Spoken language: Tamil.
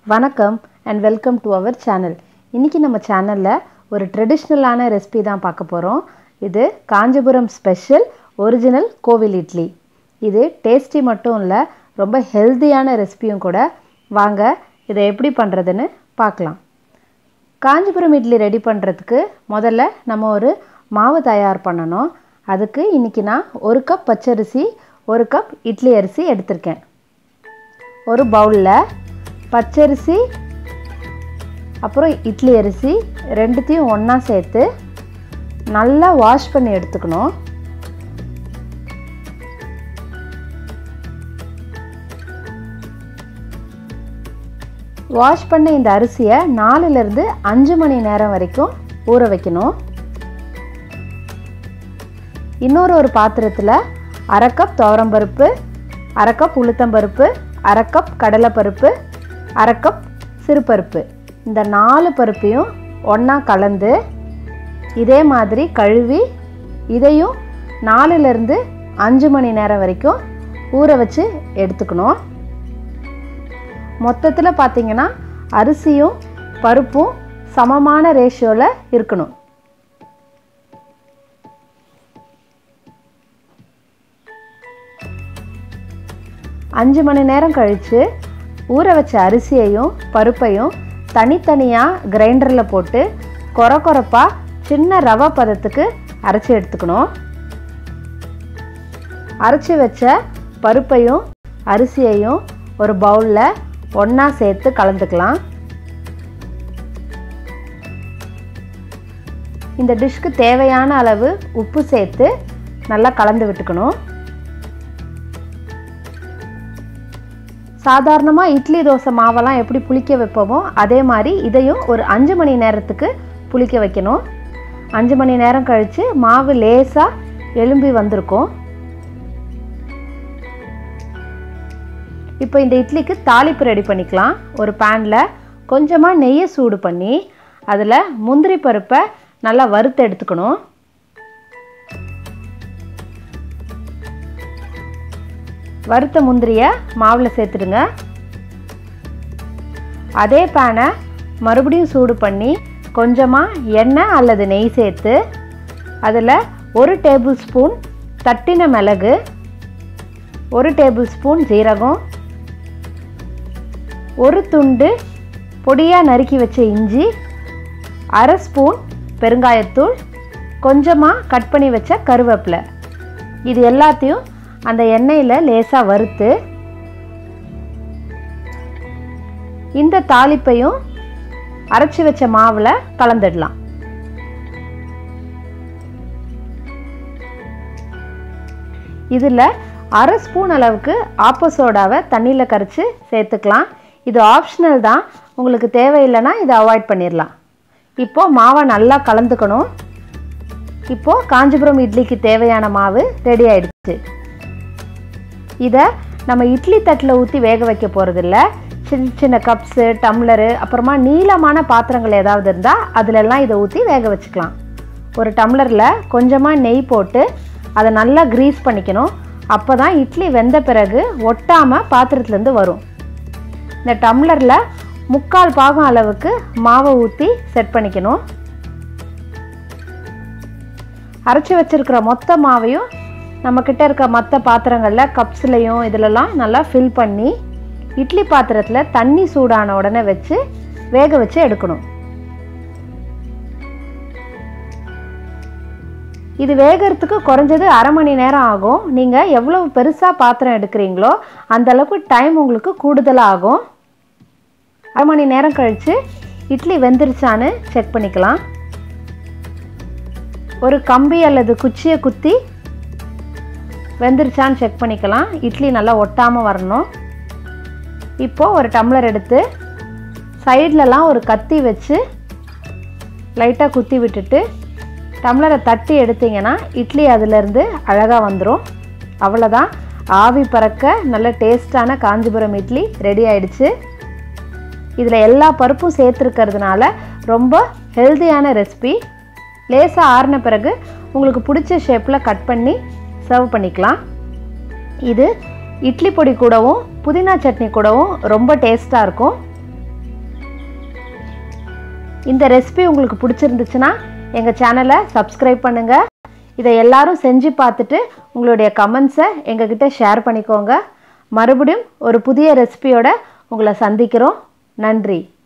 வணக்கம் and welcome to our channel இன்றைக்கி நம்ம சேனலில் ஒரு ட்ரெடிஷ்னலான ரெசிபி தான் பார்க்க போகிறோம் இது காஞ்சிபுரம் ஸ்பெஷல் ஒரிஜினல் கோவில் இட்லி இது டேஸ்டி மட்டும் இல்லை ரொம்ப ஹெல்த்தியான ரெசிபியும் கூட வாங்க இதை எப்படி பண்ணுறதுன்னு பார்க்கலாம் காஞ்சிபுரம் இட்லி ரெடி பண்ணுறதுக்கு முதல்ல நம்ம ஒரு மாவு தயார் பண்ணணும் அதுக்கு இன்றைக்கி நான் ஒரு கப் பச்சரிசி ஒரு கப் இட்லி அரிசி எடுத்திருக்கேன் ஒரு பவுலில் பச்சரிசி அப்புறம் இட்லி அரிசி ரெண்டுத்தையும் ஒன்றா சேர்த்து நல்லா வாஷ் பண்ணி எடுத்துக்கணும் வாஷ் பண்ண இந்த அரிசியை நாலுலேருந்து அஞ்சு மணி நேரம் வரைக்கும் ஊற வைக்கணும் இன்னொரு ஒரு பாத்திரத்தில் அரை கப் துவரம்பருப்பு அரை கப் உளுத்தம்பருப்பு அரை கப் கடலைப்பருப்பு அரை கப் சிறுபருப்பு இந்த நாலு பருப்பையும் ஒன்றா கலந்து இதே மாதிரி கழுவி இதையும் நாலுலேருந்து அஞ்சு மணி நேரம் வரைக்கும் ஊற வச்சு எடுத்துக்கணும் மொத்தத்தில் பார்த்தீங்கன்னா அரிசியும் பருப்பும் சமமான ரேஷியோவில் இருக்கணும் அஞ்சு மணி நேரம் கழித்து ஊற வச்ச அரிசியையும் பருப்பையும் தனித்தனியாக கிரைண்டரில் போட்டு கொர கொரப்பாக சின்ன ரவை பதத்துக்கு அரைச்சி எடுத்துக்கணும் அரைச்சி வச்ச பருப்பையும் அரிசியையும் ஒரு பவுலில் ஒன்றா சேர்த்து கலந்துக்கலாம் இந்த டிஷ்க்கு தேவையான அளவு உப்பு சேர்த்து நல்லா கலந்து விட்டுக்கணும் சாதாரணமாக இட்லி தோசை மாவெல்லாம் எப்படி புளிக்க வைப்போமோ அதே மாதிரி இதையும் ஒரு அஞ்சு மணி நேரத்துக்கு புளிக்க வைக்கணும் அஞ்சு மணி நேரம் கழித்து மாவு லேசாக எலும்பி வந்திருக்கும் இப்போ இந்த இட்லிக்கு தாளிப்பு ரெடி பண்ணிக்கலாம் ஒரு பேனில் கொஞ்சமாக நெய்யை சூடு பண்ணி அதில் முந்திரி பருப்பை நல்லா வறுத்து எடுத்துக்கணும் வறுத்த முந்திரியை மாவில் சேர்த்துடுங்க அதே பேனை மறுபடியும் சூடு பண்ணி கொஞ்சமாக எண்ணெய் அல்லது நெய் சேர்த்து அதில் ஒரு டேபிள் ஸ்பூன் தட்டின மிளகு ஒரு டேபிள் ஸ்பூன் ஜீரகம் ஒரு துண்டு பொடியாக நறுக்கி வச்ச இஞ்சி அரை ஸ்பூன் பெருங்காயத்தூள் கொஞ்சமாக கட் பண்ணி வச்ச கருவேப்பிலை இது எல்லாத்தையும் அந்த எண்ணெயில் லேசாக வறுத்து இந்த தாளிப்பையும் அரைச்சி வச்ச மாவில் கலந்துடலாம் இதில் அரை ஸ்பூன் அளவுக்கு ஆப்ப சோடாவை தண்ணியில் கரைச்சி சேர்த்துக்கலாம் இது ஆப்ஷனல் தான் உங்களுக்கு தேவையில்லைன்னா இதை அவாய்ட் பண்ணிடலாம் இப்போது மாவை நல்லா கலந்துக்கணும் இப்போது காஞ்சிபுரம் இட்லிக்கு தேவையான மாவு ரெடி ஆயிடுச்சு இதை நம்ம இட்லி தட்டில் ஊற்றி வேக வைக்க போகிறதில்ல சின்ன சின்ன கப்ஸு டம்ளரு அப்புறமா நீளமான பாத்திரங்கள் ஏதாவது இருந்தால் அதிலெல்லாம் இதை ஊற்றி வேக வச்சுக்கலாம் ஒரு டம்ளரில் கொஞ்சமாக நெய் போட்டு அதை நல்லா க்ரீஸ் பண்ணிக்கணும் அப்போ தான் இட்லி வெந்த பிறகு ஒட்டாமல் பாத்திரத்துலேருந்து வரும் இந்த டம்ளரில் முக்கால் பாகம் அளவுக்கு மாவை ஊற்றி செட் பண்ணிக்கணும் அரைச்சி வச்சுருக்கிற மொத்த மாவையும் நம்மக்கிட்ட இருக்க மற்ற பாத்திரங்களில் கப்ஸ்லையும் இதிலெல்லாம் நல்லா ஃபில் பண்ணி இட்லி பாத்திரத்தில் தண்ணி சூடான உடனே வச்சு வேக வச்சு எடுக்கணும் இது வேகிறதுக்கு குறைஞ்சது அரை மணி நேரம் ஆகும் நீங்கள் எவ்வளோ பெருசாக பாத்திரம் எடுக்கிறீங்களோ அந்த அளவுக்கு டைம் உங்களுக்கு கூடுதலாக ஆகும் அரை மணி நேரம் கழித்து இட்லி வெந்துருச்சான்னு செக் பண்ணிக்கலாம் ஒரு கம்பி அல்லது குச்சியை குத்தி வெந்துருச்சான்னு செக் பண்ணிக்கலாம் இட்லி நல்லா ஒட்டாமல் வரணும் இப்போது ஒரு டம்ளர் எடுத்து சைட்லலாம் ஒரு கத்தி வச்சு லைட்டாக குத்தி விட்டுட்டு டம்ளரை தட்டி எடுத்திங்கன்னா இட்லி அதிலேருந்து அழகாக வந்துடும் அவ்வளோதான் ஆவி பறக்க நல்ல டேஸ்டான காஞ்சிபுரம் இட்லி ரெடி ஆயிடுச்சு இதில் எல்லா பருப்பும் சேர்த்துருக்கிறதுனால ரொம்ப ஹெல்த்தியான ரெசிபி லேசாக ஆறின பிறகு உங்களுக்கு பிடிச்ச ஷேப்பில் கட் பண்ணி சர்வ் பண்ணிக்கலாம் இது இட்லி பொடி கூடவும் புதினா சட்னி கூடவும் ரொம்ப டேஸ்ட்டாக இருக்கும் இந்த ரெசிபி உங்களுக்கு பிடிச்சிருந்துச்சுன்னா எங்கள் சேனலை சப்ஸ்கிரைப் பண்ணுங்கள் இதை எல்லாரும் செஞ்சு பார்த்துட்டு உங்களுடைய கமெண்ட்ஸை எங்ககிட்ட ஷேர் பண்ணிக்கோங்க மறுபடியும் ஒரு புதிய ரெசிபியோட உங்களை சந்திக்கிறோம் நன்றி